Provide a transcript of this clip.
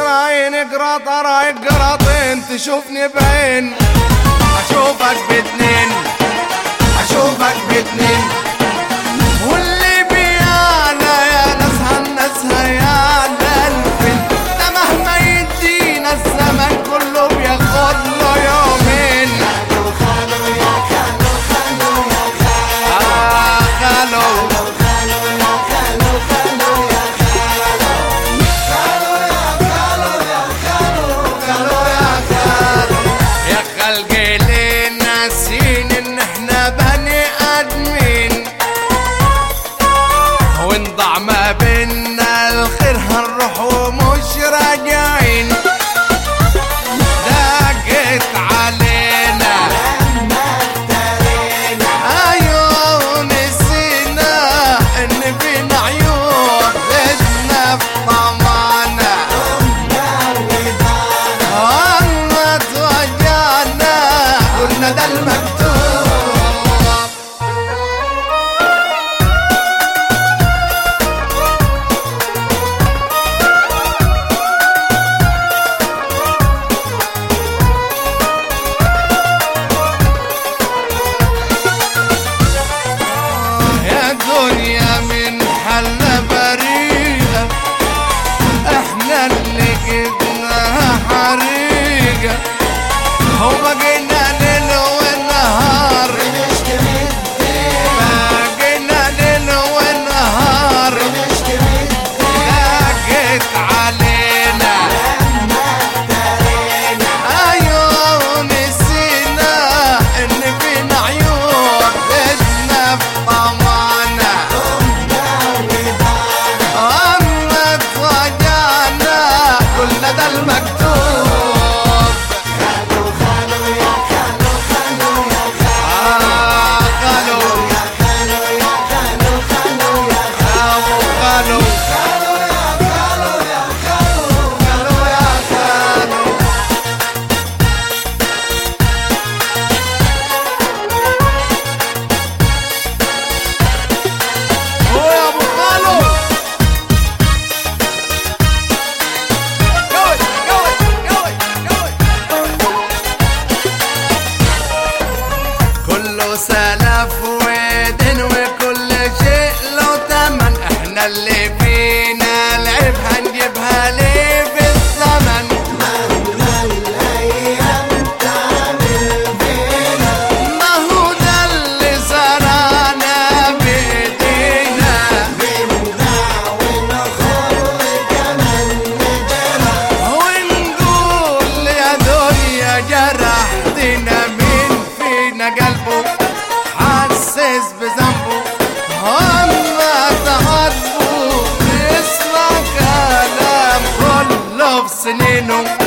قراين قراط رايك قراطين تشوفني بعين اشوفك باتنين اشوفك باتنين واللي بيانا يا ناس هالناس يا الفين ده مهما يدينا الزمن كله بياخد له يومين آه خالو خالو يا خالو يا خلقي ليه ناسين ان احنا بني ادمين ونضع ما بينا الخير هنروح ومش راجعين ضاقت علينا ايوه نسينا ان فينا عيون بدنا في طمعنا اما توجعنا قلنا ده المكتوب يا دنيا من حل بريئة احنا اللي جبناها حريقة هو بقينا ليل ونهار بقينا ليل ونهار ضاقت علينا ايوه نسينا ان فينا عيون بدنا في طمعنا اما اتوجعنا كلنا ده المكتوب آه خالو أبو خالو خالو يا خالو هو يا ابو خالو قوي قوي قوي قوي كله سلف ودين وكل شيء له تمن احنا اللي فينا العيب هنجيبها ليه في الزمن ما هو ده اللي زرعنا بايدينا ونقول يا دنيا جرحتنا مين فينا قلبه حسس بذنبه هم تعاتبوا يسمع كلام كله في سنينه